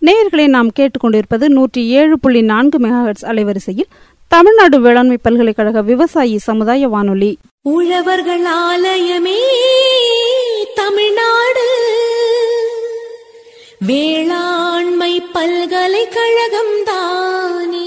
நேயர்களை நாம் கேட்டுக்கொண்டிருப்பது நூற்றி ஏழு புள்ளி நான்கு மெகாஹெட்ஸ் அலைவரிசையில் தமிழ்நாடு வேளாண்மை பல்கலைக்கழக விவசாயி சமுதாய வானொலி உழவர்கள் ஆலயமே தமிழ்நாடு வேளாண்மை பல்கலைக்கழகம் தானே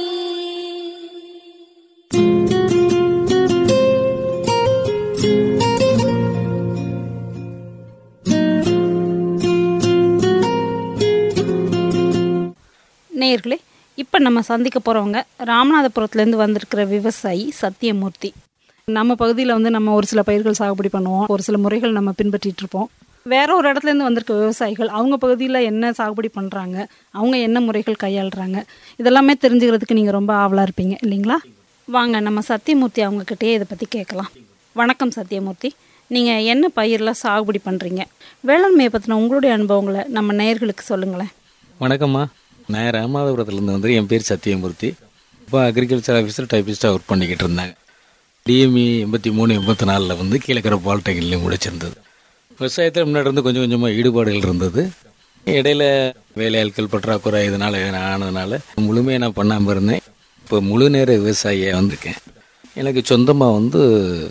நேயர்களே இப்போ நம்ம சந்திக்க போகிறவங்க ராமநாதபுரத்துலேருந்து வந்திருக்கிற விவசாயி சத்தியமூர்த்தி நம்ம பகுதியில் வந்து நம்ம ஒரு சில பயிர்கள் சாகுபடி பண்ணுவோம் ஒரு சில முறைகள் நம்ம பின்பற்றிட்டு இருப்போம் வேற ஒரு இடத்துலேருந்து வந்திருக்க விவசாயிகள் அவங்க பகுதியில் என்ன சாகுபடி பண்ணுறாங்க அவங்க என்ன முறைகள் கையாளுறாங்க இதெல்லாமே தெரிஞ்சுக்கிறதுக்கு நீங்கள் ரொம்ப ஆவலாக இருப்பீங்க இல்லைங்களா வாங்க நம்ம சத்தியமூர்த்தி அவங்கக்கிட்டே இதை பற்றி கேட்கலாம் வணக்கம் சத்தியமூர்த்தி நீங்கள் என்ன பயிரெலாம் சாகுபடி பண்ணுறீங்க வேளாண்மையை பற்றின உங்களுடைய அனுபவங்களை நம்ம நேயர்களுக்கு சொல்லுங்களேன் வணக்கம்மா நான் ராமநாதபுரத்துலேருந்து வந்து என் பேர் சத்தியமூர்த்தி இப்போ அக்ரிகல்ச்சர் ஆஃபீஸர் டைப்பிஸ்ட்டாக ஒர்க் பண்ணிக்கிட்டு இருந்தாங்க டிஎம்இ எண்பத்தி மூணு எண்பத்தி நாலில் வந்து கீழக்கரை பாலிடெக்னிக்லையும் முடிச்சிருந்தது விவசாயத்தில் முன்னாடி இருந்து கொஞ்சம் கொஞ்சமாக ஈடுபாடுகள் இருந்தது இடையில வேலையாட்கள் பற்றாக்குறை இதனால் ஆனதுனால முழுமையாக நான் பண்ணாமல் இருந்தேன் இப்போ முழு நேர விவசாயியாக வந்திருக்கேன் எனக்கு சொந்தமாக வந்து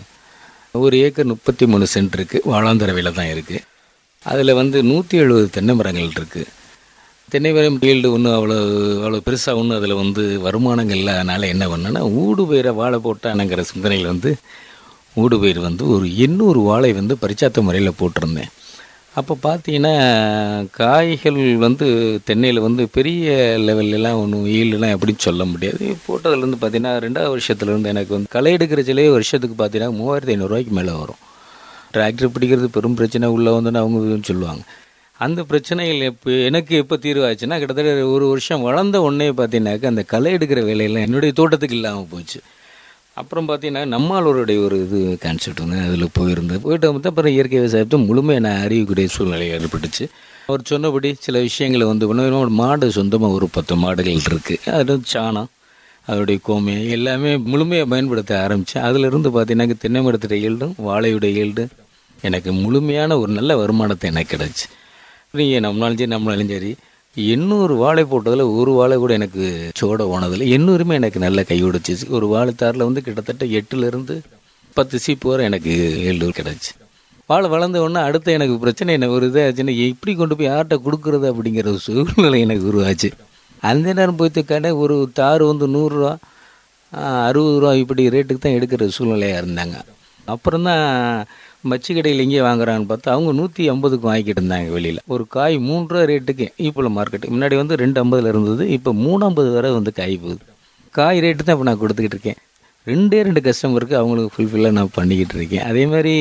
ஒரு ஏக்கர் முப்பத்தி மூணு சென்ட் இருக்குது வாழாந்தரவையில் தான் இருக்குது அதில் வந்து நூற்றி எழுபது தென்னை மரங்கள் இருக்குது தென்னை மரம் ஃபீல்டு ஒன்றும் அவ்வளோ அவ்வளோ பெருசாக ஒன்றும் அதில் வந்து வருமானங்கள் இல்லாதனால என்ன பண்ணேன்னா ஊடு பயிரை வாழை போட்டானுங்கிற சிந்தனையில் வந்து ஊடு பயிர் வந்து ஒரு எண்ணூறு வாழை வந்து பரிச்சாத்த முறையில் போட்டிருந்தேன் அப்போ பார்த்தீங்கன்னா காய்கள் வந்து தென்னையில் வந்து பெரிய லெவல்லலாம் ஒன்றும் ஈல்டுலாம் எப்படின்னு சொல்ல முடியாது போட்டதுலேருந்து பார்த்தீங்கன்னா ரெண்டாவது வருஷத்துலேருந்து எனக்கு வந்து களை எடுக்கிறச்சிலே வருஷத்துக்கு பார்த்தீங்கன்னா மூவாயிரத்தி ஐநூறுரூவாய்க்கு மேலே வரும் டிராக்டர் பிடிக்கிறது பெரும் பிரச்சனை உள்ளே வந்துன்னு அவங்க சொல்லுவாங்க அந்த பிரச்சனைகள் எப்போ எனக்கு எப்போ தீர்வாச்சுன்னா கிட்டத்தட்ட ஒரு வருஷம் வளர்ந்த உடனே பார்த்தீங்கன்னாக்கா அந்த களை எடுக்கிற வேலையெல்லாம் என்னுடைய தோட்டத்துக்கு இல்லாமல் போச்சு அப்புறம் பார்த்தீங்கன்னா நம்மளோருடைய ஒரு இது கான்செப்ட் வந்து அதில் போயிருந்தது போயிட்டு வந்து அப்புறம் இயற்கை விவசாயத்தை முழுமையாக நான் அறியக்கூடிய சூழ்நிலை ஏற்பட்டுச்சு அவர் சொன்னபடி சில விஷயங்களை வந்து பண்ண மாடு சொந்தமாக ஒரு பத்து மாடுகள் இருக்குது அது சாணம் அதோடைய கோமியம் எல்லாமே முழுமையாக பயன்படுத்த ஆரம்பித்தேன் அதிலிருந்து பார்த்தீங்கன்னா தென்னை மரத்துடைய ஈல்டும் வாழையுடைய ஈல்டு எனக்கு முழுமையான ஒரு நல்ல வருமானத்தை எனக்கு கிடச்சி நீங்கள் நம்மளாலும் சரி நம்மளாலும் சரி எண்ணூறு வாழை போட்டதில் ஒரு வாழை கூட எனக்கு சோட ஓனதில்லை எண்ணூறுமே எனக்கு நல்ல கை உடைச்சிச்சு ஒரு வாழைத்தாரில் வந்து கிட்டத்தட்ட எட்டுலேருந்து பத்து சீப்பு வரை எனக்கு ஏழு கிடச்சி வாழை வளர்ந்த உடனே அடுத்த எனக்கு பிரச்சனை என்ன ஒரு இதாச்சுன்னா எப்படி கொண்டு போய் யார்கிட்ட கொடுக்குறது அப்படிங்கிற ஒரு சூழ்நிலை எனக்கு உருவாச்சு அந்த நேரம் போய்த்து கடை ஒரு தார் வந்து நூறுரூவா அறுபது ரூபா இப்படி ரேட்டுக்கு தான் எடுக்கிற சூழ்நிலையாக இருந்தாங்க அப்புறம் தான் மச்சி கடையில் எங்கேயே வாங்குறாங்கன்னு பார்த்தா அவங்க நூற்றி ஐம்பதுக்கு வாங்கிட்டு இருந்தாங்க வெளியில் ஒரு காய் மூணு ரூபா ரேட்டுக்கு இப்போ மார்க்கெட்டு முன்னாடி வந்து ரெண்டு ஐம்பதுல இருந்தது இப்போ மூணு ஐம்பது வரை வந்து காய் போகுது காய் ரேட்டு தான் இப்போ நான் கொடுத்துக்கிட்டு இருக்கேன் ரெண்டே ரெண்டு கஸ்டமருக்கு அவங்களுக்கு ஃபுல்ஃபில்லாக நான் பண்ணிக்கிட்டு இருக்கேன் அதே மாதிரி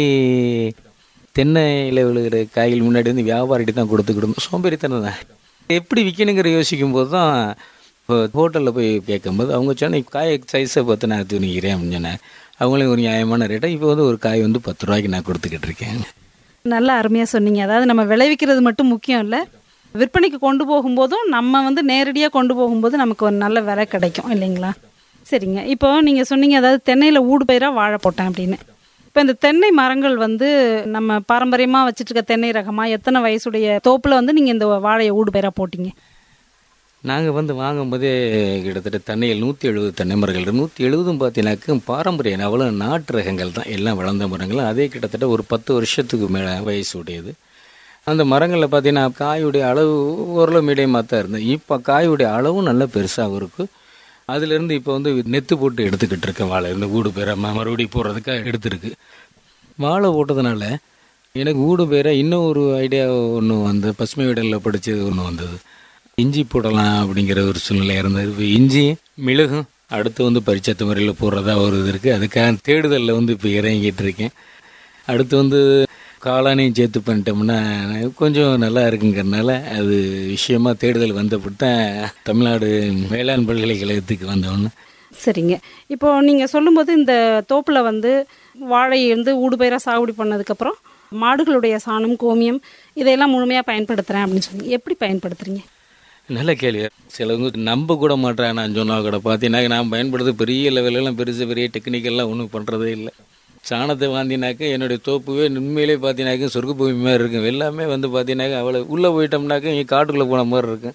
தென்னையில் விழுகிற காய்கள் முன்னாடி வந்து வியாபாரிட்டு தான் கொடுத்துக்கிட்டு இருந்தோம் சோம்பேறித்தனம் தான் எப்படி விற்கணுங்கிற யோசிக்கும் போது தான் இப்போ ஹோட்டலில் போய் கேட்கும்போது அவங்க சொன்ன காய் சைஸை பார்த்து நான் துணிக்கிறேன் அப்படின்னு சொன்னேன் அவங்களே ஒரு நியாயமான ரேட்டாக இப்போ வந்து ஒரு காய் வந்து பத்து ரூபாய்க்கு நான் கொடுத்துக்கிட்டு இருக்கேன் நல்லா அருமையாக சொன்னீங்க அதாவது நம்ம விளைவிக்கிறது மட்டும் முக்கியம் இல்லை விற்பனைக்கு கொண்டு போகும்போதும் நம்ம வந்து நேரடியாக கொண்டு போகும்போது நமக்கு ஒரு நல்ல விலை கிடைக்கும் இல்லைங்களா சரிங்க இப்போ நீங்கள் சொன்னீங்க அதாவது தென்னையில் ஊடு பயிராக வாழை போட்டேன் அப்படின்னு இப்போ இந்த தென்னை மரங்கள் வந்து நம்ம பாரம்பரியமாக வச்சுட்டு இருக்க தென்னை ரகமாக எத்தனை வயசுடைய தோப்பில் வந்து நீங்கள் இந்த வாழையை ஊடு பயிராக போட்டீங்க நாங்கள் வந்து வாங்கும்போதே கிட்டத்தட்ட தென்னையில் நூற்றி எழுபது தென்னை மரங்கள் நூற்றி எழுபதும் பார்த்தீங்கன்னாக்க பாரம்பரிய அவ்வளோ நாட்டு ரகங்கள் தான் எல்லாம் வளர்ந்த மரங்கள் அதே கிட்டத்தட்ட ஒரு பத்து வருஷத்துக்கு மேலே வயசு உடையது அந்த மரங்களில் பார்த்தீங்கன்னா காயுடைய அளவு ஓரளவு மீடியமாக தான் இருந்தது இப்போ காயுடைய அளவும் நல்ல பெருசாகவும் இருக்குது அதுலேருந்து இப்போ வந்து நெத்து போட்டு எடுத்துக்கிட்டு இருக்கேன் வாழை இந்த ஊடு பேரை மறுபடியும் போடுறதுக்காக எடுத்துருக்கு வாழை போட்டதுனால எனக்கு ஊடு பேரை இன்னும் ஒரு ஐடியா ஒன்று வந்து பசுமை விடலில் படித்தது ஒன்று வந்தது இஞ்சி போடலாம் அப்படிங்கிற ஒரு சூழ்நிலை இருந்தது இப்போ இஞ்சி மிளகும் அடுத்து வந்து பரிச்சத்து முறையில் போடுறதா ஒரு இது இருக்குது அதுக்காக தேடுதலில் வந்து இப்போ இறங்கிட்டு இருக்கேன் அடுத்து வந்து காளானையும் சேர்த்து பண்ணிட்டோம்னா கொஞ்சம் நல்லா இருக்குங்கிறனால அது விஷயமா தேடுதல் வந்தப்பட்டு தான் தமிழ்நாடு வேளாண் பல்கலைக்கழகத்துக்கு வந்தோன்னு சரிங்க இப்போ நீங்கள் சொல்லும்போது இந்த தோப்பில் வந்து வாழை வந்து ஊடுபயிராக சாகுபடி பண்ணதுக்கப்புறம் மாடுகளுடைய சாணம் கோமியம் இதையெல்லாம் முழுமையாக பயன்படுத்துகிறேன் அப்படின்னு சொன்னீங்க எப்படி பயன்படுத்துறீங்க நல்ல கேள்வி சிலவங்க நம்ப கூட மாட்டேன் நான் சொன்னால் கூட பார்த்தீங்கன்னா நான் பயன்படுத்த பெரிய லெவலெல்லாம் பெருசு பெரிய டெக்னிக்கெல்லாம் ஒன்றும் பண்ணுறதே இல்லை சாணத்தை வாந்தினாக்க என்னுடைய தோப்புவே உண்மையிலே பார்த்தீங்கன்னாக்க சொர்க்க பூமி மாதிரி இருக்கும் எல்லாமே வந்து பார்த்தீங்கன்னாக்க அவ்வளோ உள்ளே போயிட்டோம்னாக்க இங்கே காட்டுக்குள்ளே போன மாதிரி இருக்கும்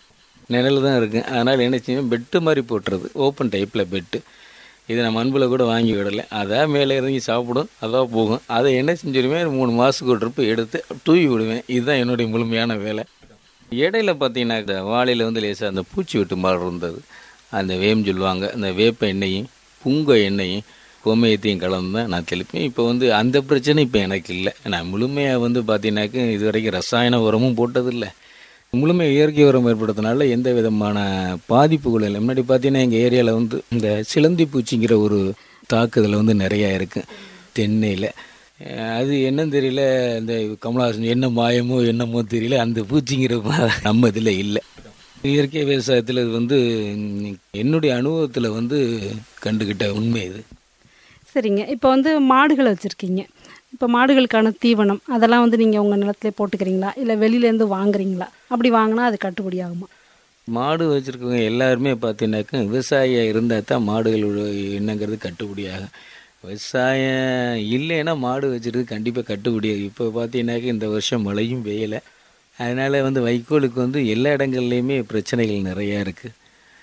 நிழல் தான் இருக்குது அதனால் என்ன செய்வேன் பெட்டு மாதிரி போட்டுறது ஓப்பன் டைப்பில் பெட்டு இது நான் மண்பில் கூட வாங்கி விடலை அதான் மேலே இறங்கி சாப்பிடும் அதான் போகும் அதை என்ன செஞ்சிருவேன் மூணு மாதத்துக்கு ஒரு ட்ரிப்பு எடுத்து தூவி விடுவேன் இதுதான் என்னுடைய முழுமையான வேலை இடையில பார்த்தீங்கன்னா இந்த வாழையில் வந்து லேசாக அந்த பூச்சி வெட்டு மாதிரி இருந்தது அந்த வேம் சொல்லுவாங்க அந்த வேப்ப எண்ணெயும் புங்க எண்ணெயும் கோமயத்தையும் கலந்து தான் நான் தெளிப்பேன் இப்போ வந்து அந்த பிரச்சனை இப்போ எனக்கு இல்லை நான் முழுமையாக வந்து பார்த்தீங்கன்னாக்க இது வரைக்கும் ரசாயன உரமும் போட்டதில்லை முழுமை இயற்கை உரம் ஏற்படுறதுனால எந்த விதமான பாதிப்புகளும் இல்லை முன்னாடி பார்த்தீங்கன்னா எங்கள் ஏரியாவில் வந்து இந்த சிலந்தி பூச்சிங்கிற ஒரு தாக்குதல் வந்து நிறையா இருக்குது தென்னையில் அஹ் அது என்னன்னு தெரியல இந்த கமலஹாசன் என்ன மாயமோ என்னமோ தெரியல அந்த பூச்சிங்கிற மா- நம்ம இதில் இல்லை இயற்கை விவசாயத்தில் இது வந்து ம், என்னுடைய அனுபவத்தில் வந்து கண்டுக்கிட்ட உண்மை இது சரிங்க இப்போ வந்து மாடுகளை வச்சுருக்கீங்க இப்போ மாடுகளுக்கான தீவனம் அதெல்லாம் வந்து நீங்கள் உங்கள் நிலத்திலே போட்டுக்கிறீங்களா இல்லை வெளியிலேருந்து வாங்குறீங்களா அப்படி வாங்கினா அது கட்டுப்படி ஆகுமா மாடு வச்சுருக்கவங்க எல்லாருமே பார்த்தீங்கன்னாக்கா விவசாயியாக இருந்தால் தான் மாடுகளோட என்னங்கிறது கட்டுப்படியாகும் விவசாயம் இல்லைன்னா மாடு வச்சுருக்கு கண்டிப்பாக கட்டுப்படியாகும் இப்போ பார்த்தீங்கன்னாக்கா இந்த வருஷம் மழையும் பெய்யலை அதனால் வந்து வைக்கோலுக்கு வந்து எல்லா இடங்கள்லையுமே பிரச்சனைகள் நிறையா இருக்குது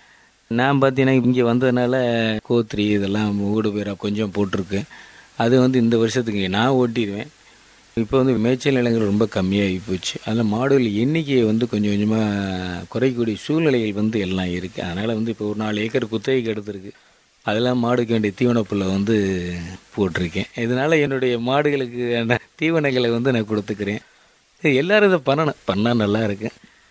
நான் பார்த்தீங்கன்னா இங்கே வந்ததுனால கோத்ரி இதெல்லாம் ஊடு பேரா கொஞ்சம் போட்டிருக்கு அது வந்து இந்த வருஷத்துக்கு நான் ஓட்டிடுவேன் இப்போ வந்து மேய்ச்சல் நிலங்கள் ரொம்ப கம்மியாகி போச்சு அதில் மாடுகள் எண்ணிக்கையை வந்து கொஞ்சம் கொஞ்சமாக குறைக்கக்கூடிய சூழ்நிலைகள் வந்து எல்லாம் இருக்குது அதனால் வந்து இப்போ ஒரு நாலு ஏக்கர் குத்தகைக்கு எடுத்திருக்கு அதெல்லாம் மாடுக்கு வேண்டிய தீவனப்புல்லை வந்து போட்டிருக்கேன் இதனால் என்னுடைய மாடுகளுக்கு தீவனங்களை வந்து நான் கொடுத்துக்கிறேன் இது எல்லாரும் இதை பண்ணணும் பண்ணால் நல்லா இருக்கு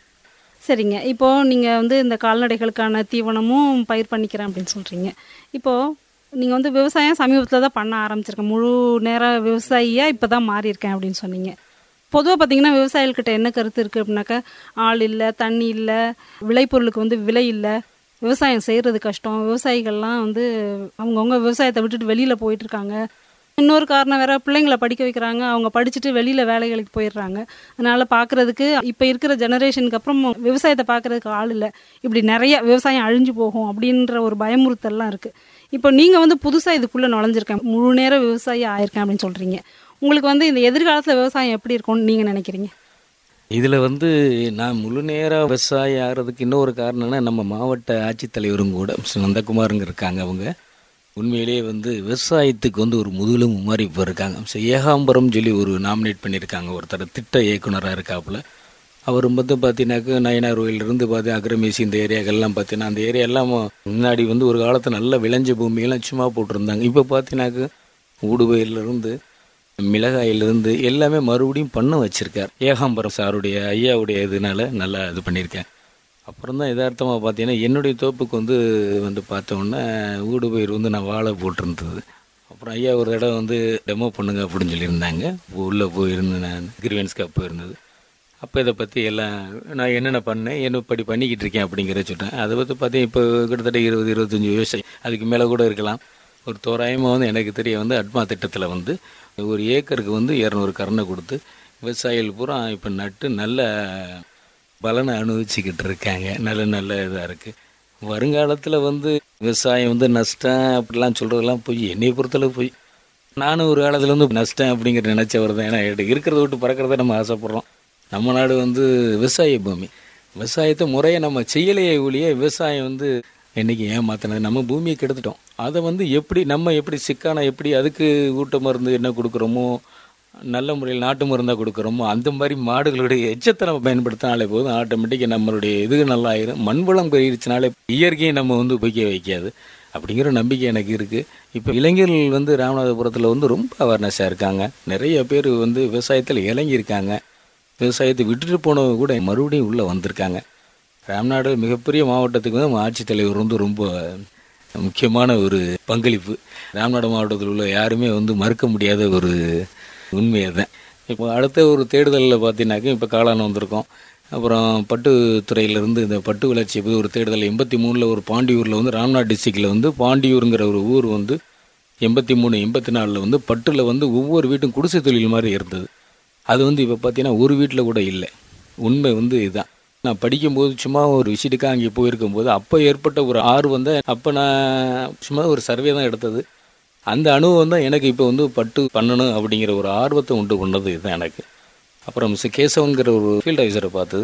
சரிங்க இப்போது நீங்கள் வந்து இந்த கால்நடைகளுக்கான தீவனமும் பயிர் பண்ணிக்கிறேன் அப்படின்னு சொல்கிறீங்க இப்போது நீங்கள் வந்து விவசாயம் சமீபத்தில் தான் பண்ண ஆரம்பிச்சிருக்கேன் முழு நேர விவசாயியாக இப்போ தான் மாறியிருக்கேன் அப்படின்னு சொன்னீங்க பொதுவாக பார்த்தீங்கன்னா விவசாயிகள்கிட்ட என்ன கருத்து இருக்குது அப்படின்னாக்கா ஆள் இல்லை தண்ணி இல்லை விளைபொருளுக்கு வந்து விலை இல்லை விவசாயம் செய்கிறது கஷ்டம் விவசாயிகள்லாம் வந்து அவங்கவுங்க விவசாயத்தை விட்டுட்டு வெளியில் போயிட்டுருக்காங்க இன்னொரு காரணம் வேற பிள்ளைங்களை படிக்க வைக்கிறாங்க அவங்க படிச்சுட்டு வெளியில் வேலைகளுக்கு போயிடுறாங்க அதனால் பார்க்குறதுக்கு இப்போ இருக்கிற ஜெனரேஷனுக்கு அப்புறம் விவசாயத்தை பார்க்குறதுக்கு ஆள் இல்லை இப்படி நிறைய விவசாயம் அழிஞ்சு போகும் அப்படின்ற ஒரு பயமுறுத்தல்லாம் இருக்குது இப்போ நீங்கள் வந்து புதுசாக இதுக்குள்ளே நுழைஞ்சிருக்கேன் முழு நேர விவசாயி ஆயிருக்கேன் அப்படின்னு சொல்கிறீங்க உங்களுக்கு வந்து இந்த எதிர்காலத்தில் விவசாயம் எப்படி இருக்கும்னு நீங்கள் நினைக்கிறீங்க இதில் வந்து நான் முழு நேர விவசாயி ஆகிறதுக்கு இன்னொரு காரணம்னா நம்ம மாவட்ட ஆட்சித்தலைவரும் கூட மிஸ்டர் நந்தகுமாருங்க இருக்காங்க அவங்க உண்மையிலேயே வந்து விவசாயத்துக்கு வந்து ஒரு முதுகெலும்பு மாதிரி இப்போ இருக்காங்க மிஸ்டர் ஏகாம்பரம் சொல்லி ஒரு நாமினேட் பண்ணியிருக்காங்க ஒருத்தர் திட்ட இயக்குனராக இருக்காப்புல அவர் வந்து பார்த்தீங்கன்னாக்க நயனார் கோயிலிருந்து பார்த்து அக்ரமேசி இந்த ஏரியாக்கள்லாம் பார்த்தீங்கன்னா அந்த ஏரியா எல்லாம் முன்னாடி வந்து ஒரு காலத்தில் நல்ல விளைஞ்ச பூமியெல்லாம் சும்மா போட்டிருந்தாங்க இப்போ பார்த்தீங்கன்னாக்க ஊடுபயிரிலிருந்து மிளகாயிலிருந்து எல்லாமே மறுபடியும் பண்ண வச்சிருக்கார் ஏகாம்பரம் சாருடைய ஐயாவுடைய இதனால நல்லா இது பண்ணியிருக்கேன் அப்புறம் தான் யதார்த்தமாக பார்த்தீங்கன்னா என்னுடைய தோப்புக்கு வந்து வந்து பார்த்தோன்னே ஊடுபயிர் வந்து நான் வாழை போட்டிருந்தது அப்புறம் ஐயா ஒரு இடம் வந்து டெமோ பண்ணுங்க அப்படின்னு சொல்லியிருந்தாங்க உள்ளே போயிருந்து நான் கிரிவன்ஸ்க்கு போயிருந்தது அப்போ இதை பற்றி எல்லாம் நான் என்னென்ன பண்ணேன் என்ன இப்படி பண்ணிக்கிட்டு இருக்கேன் அப்படிங்கிறத சொல்கிறேன் அதை பற்றி பார்த்தீங்க இப்போ கிட்டத்தட்ட இருபது இருபத்தஞ்சி விவசாயம் அதுக்கு மேலே கூட இருக்கலாம் ஒரு தோராயமாக வந்து எனக்கு தெரிய வந்து அட்மா திட்டத்தில் வந்து ஒரு ஏக்கருக்கு வந்து இரநூறு கரணை கொடுத்து விவசாயிகள் பூரா இப்போ நட்டு நல்ல பலனை அனுபவிச்சுக்கிட்டு இருக்காங்க நல்ல நல்ல இதாக இருக்குது வருங்காலத்தில் வந்து விவசாயம் வந்து நஷ்டம் அப்படிலாம் சொல்கிறதெல்லாம் போய் என்னை பொறுத்தளவு போய் நானும் ஒரு காலத்தில் வந்து நஷ்டம் அப்படிங்கிற நினச்சவர் தான் ஏன்னா இருக்கிறத விட்டு பறக்கிறத நம்ம ஆசைப்பட்றோம் நம்ம நாடு வந்து விவசாய பூமி விவசாயத்தை முறையை நம்ம செய்யலையே ஒழிய விவசாயம் வந்து என்னைக்கு ஏமாத்தினது நம்ம பூமியை கெடுத்துட்டோம் அதை வந்து எப்படி நம்ம எப்படி சிக்கான எப்படி அதுக்கு ஊட்ட மருந்து என்ன கொடுக்குறோமோ நல்ல முறையில் நாட்டு மருந்தாக கொடுக்குறோமோ அந்த மாதிரி மாடுகளுடைய எச்சத்தை நம்ம பயன்படுத்தினாலே போதும் ஆட்டோமேட்டிக்காக நம்மளுடைய இது நல்லாயிரும் மண் வளம் பெருகிடுச்சுனாலே இயற்கையை நம்ம வந்து பொய்க்க வைக்காது அப்படிங்கிற நம்பிக்கை எனக்கு இருக்குது இப்போ இளைஞர்கள் வந்து ராமநாதபுரத்தில் வந்து ரொம்ப அவேர்னஸாக இருக்காங்க நிறைய பேர் வந்து விவசாயத்தில் இறங்கியிருக்காங்க விவசாயத்தை விட்டுட்டு போனவங்க கூட மறுபடியும் உள்ளே வந்திருக்காங்க ராம்நாடு மிகப்பெரிய மாவட்டத்துக்கு வந்து நம்ம ஆட்சித்தலைவர் வந்து ரொம்ப முக்கியமான ஒரு பங்களிப்பு ராம்நாடு மாவட்டத்தில் உள்ள யாருமே வந்து மறுக்க முடியாத ஒரு உண்மையை தான் இப்போ அடுத்த ஒரு தேடுதலில் பார்த்தீங்கன்னாக்க இப்போ காளான் வந்திருக்கோம் அப்புறம் பட்டுத்துறையிலேருந்து இந்த பட்டு வளர்ச்சி போய் ஒரு தேடுதல் எண்பத்தி மூணில் ஒரு பாண்டியூரில் வந்து ராம்நாத் டிஸ்ட்ரிக்டில் வந்து பாண்டியூருங்கிற ஒரு ஊர் வந்து எண்பத்தி மூணு எண்பத்தி நாலில் வந்து பட்டில் வந்து ஒவ்வொரு வீட்டும் குடிசை தொழில் மாதிரி இருந்தது அது வந்து இப்போ பார்த்தீங்கன்னா ஒரு வீட்டில் கூட இல்லை உண்மை வந்து இதுதான் நான் படிக்கும்போது சும்மா ஒரு விசிட்டுக்காக அங்கே போயிருக்கும்போது அப்போ ஏற்பட்ட ஒரு ஆர்வம் தான் அப்போ நான் சும்மா ஒரு சர்வே தான் எடுத்தது அந்த அனுபவம் தான் எனக்கு இப்போ வந்து பட்டு பண்ணணும் அப்படிங்கிற ஒரு ஆர்வத்தை உண்டு பண்ணது இதுதான் எனக்கு அப்புறம் மிஸ் கேசவன்கிற ஒரு ஃபீல்ட் ஆஃபீஸரை பார்த்தது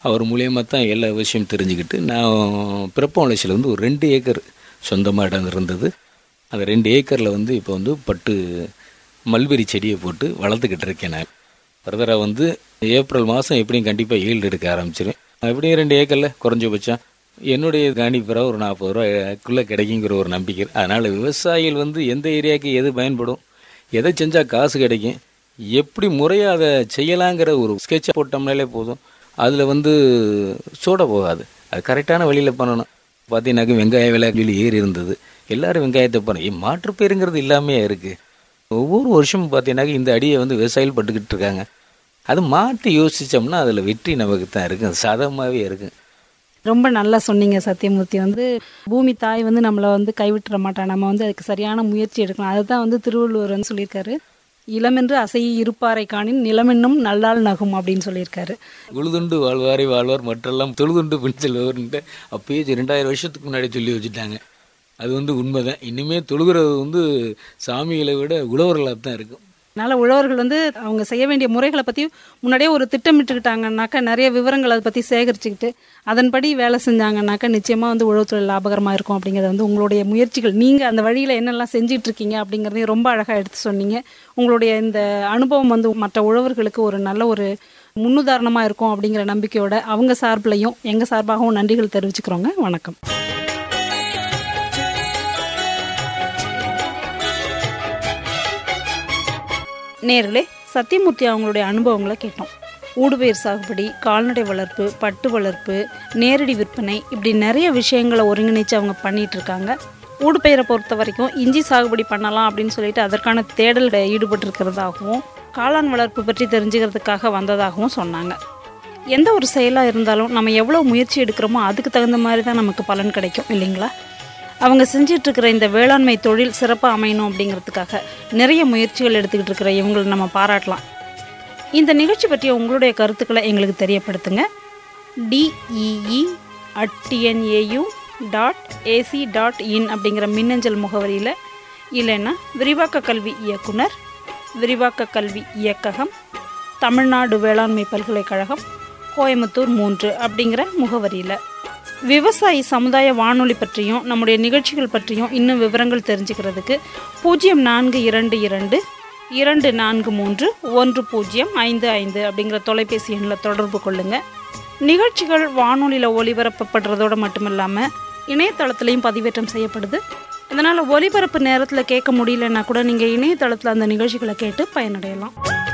அவர் மூலியமாக தான் எல்லா விஷயம் தெரிஞ்சுக்கிட்டு நான் பிறப்பவளச்சியில் வந்து ஒரு ரெண்டு ஏக்கர் சொந்தமாக இடம் இருந்தது அந்த ரெண்டு ஏக்கரில் வந்து இப்போ வந்து பட்டு மல்பெரி செடியை போட்டு வளர்த்துக்கிட்டு இருக்கேன் நான் ஃபர்தராக வந்து ஏப்ரல் மாதம் எப்படியும் கண்டிப்பாக ஈல்டு எடுக்க ஆரம்பிச்சிடும் எப்படியும் ரெண்டு ஏக்கரில் குறைஞ்சபட்சம் என்னுடைய காணிப்புறா ஒரு நாற்பது ரூபாய்க்குள்ளே கிடைக்குங்கிற ஒரு நம்பிக்கை அதனால் விவசாயிகள் வந்து எந்த ஏரியாவுக்கு எது பயன்படும் எதை செஞ்சால் காசு கிடைக்கும் எப்படி முறையாக அதை செய்யலாங்கிற ஒரு ஸ்கெட்சை போட்டோம்னாலே போதும் அதில் வந்து சூட போகாது அது கரெக்டான வழியில் பண்ணணும் பார்த்தீங்கன்னாக்க வெங்காய விலை சொல்லி ஏறி இருந்தது எல்லாரும் வெங்காயத்தை பண்ண மாற்றுப்பேருங்கிறது இல்லாமே இருக்குது ஒவ்வொரு வருஷமும் பார்த்தீங்கன்னாக்க இந்த அடியை வந்து விவசாயிகள் பட்டுக்கிட்டு இருக்காங்க அது மாற்றி யோசித்தோம்னா அதில் வெற்றி நமக்கு தான் இருக்குது சதமாகவே இருக்குது ரொம்ப நல்லா சொன்னீங்க சத்தியமூர்த்தி வந்து பூமி தாய் வந்து நம்மளை வந்து கைவிட்டுற மாட்டா நம்ம வந்து அதுக்கு சரியான முயற்சி எடுக்கணும் அதுதான் வந்து திருவள்ளுவர் வந்து சொல்லியிருக்காரு இளமென்று அசையை இருப்பாரை காணின் நிலமென்னும் நல்லால் நகும் அப்படின்னு சொல்லியிருக்காரு உழுதுண்டு வாழ்வாரை வாழ்வார் மற்றெல்லாம் தொழுதுண்டு பின் செல்வர்ன்ட்டு அப்பயே ரெண்டாயிரம் வருஷத்துக்கு முன்னாடி சொல்லி வச்சுட்டாங்க அது வந்து உண்மைதான் இனிமே தொழுகிறது வந்து சாமிகளை விட உழவர்களாக தான் இருக்கும் அதனால் உழவர்கள் வந்து அவங்க செய்ய வேண்டிய முறைகளை பற்றி முன்னாடியே ஒரு திட்டமிட்டுக்கிட்டாங்கன்னாக்கா நிறைய விவரங்கள் அதை பற்றி சேகரிச்சுக்கிட்டு அதன்படி வேலை செஞ்சாங்கன்னாக்கா நிச்சயமாக வந்து உழவுத்துறை லாபகரமாக இருக்கும் அப்படிங்கிறது வந்து உங்களுடைய முயற்சிகள் நீங்கள் அந்த வழியில் என்னெல்லாம் செஞ்சிட்டு இருக்கீங்க அப்படிங்கிறதையும் ரொம்ப அழகாக எடுத்து சொன்னீங்க உங்களுடைய இந்த அனுபவம் வந்து மற்ற உழவர்களுக்கு ஒரு நல்ல ஒரு முன்னுதாரணமாக இருக்கும் அப்படிங்கிற நம்பிக்கையோட அவங்க சார்பிலையும் எங்கள் சார்பாகவும் நன்றிகள் தெரிவிச்சுக்கிறோங்க வணக்கம் நேர்களே சத்தியமூர்த்தி அவங்களுடைய அனுபவங்களை கேட்டோம் ஊடுபயிர் சாகுபடி கால்நடை வளர்ப்பு பட்டு வளர்ப்பு நேரடி விற்பனை இப்படி நிறைய விஷயங்களை ஒருங்கிணைச்சு அவங்க பண்ணிட்டு இருக்காங்க ஊடுபயிரை பொறுத்த வரைக்கும் இஞ்சி சாகுபடி பண்ணலாம் அப்படின்னு சொல்லிட்டு அதற்கான தேடலில் ஈடுபட்டு இருக்கிறதாகவும் காளான் வளர்ப்பு பற்றி தெரிஞ்சுக்கிறதுக்காக வந்ததாகவும் சொன்னாங்க எந்த ஒரு செயலாக இருந்தாலும் நம்ம எவ்வளோ முயற்சி எடுக்கிறோமோ அதுக்கு தகுந்த மாதிரி தான் நமக்கு பலன் கிடைக்கும் இல்லைங்களா அவங்க செஞ்சிட்டு இருக்கிற இந்த வேளாண்மை தொழில் சிறப்பாக அமையணும் அப்படிங்கிறதுக்காக நிறைய முயற்சிகள் எடுத்துக்கிட்டு இருக்கிற இவங்களை நம்ம பாராட்டலாம் இந்த நிகழ்ச்சி பற்றிய உங்களுடைய கருத்துக்களை எங்களுக்கு தெரியப்படுத்துங்க D E E at T N A U dot A C dot in அப்படிங்கிற மின்னஞ்சல் முகவரியில் இல்லைன்னா விரிவாக்க கல்வி இயக்குனர் விரிவாக்க கல்வி இயக்ககம் தமிழ்நாடு வேளாண்மை பல்கலைக்கழகம் கோயம்புத்தூர் மூன்று அப்படிங்கிற முகவரியில் விவசாயி சமுதாய வானொலி பற்றியும் நம்முடைய நிகழ்ச்சிகள் பற்றியும் இன்னும் விவரங்கள் தெரிஞ்சுக்கிறதுக்கு பூஜ்ஜியம் நான்கு இரண்டு இரண்டு இரண்டு நான்கு மூன்று ஒன்று பூஜ்ஜியம் ஐந்து ஐந்து அப்படிங்கிற தொலைபேசி எண்ணில் தொடர்பு கொள்ளுங்கள் நிகழ்ச்சிகள் வானொலியில் ஒளிபரப்பப்படுறதோடு மட்டும் இல்லாமல் இணையதளத்துலேயும் பதிவேற்றம் செய்யப்படுது அதனால் ஒலிபரப்பு நேரத்தில் கேட்க முடியலன்னா கூட நீங்கள் இணையதளத்தில் அந்த நிகழ்ச்சிகளை கேட்டு பயனடையலாம்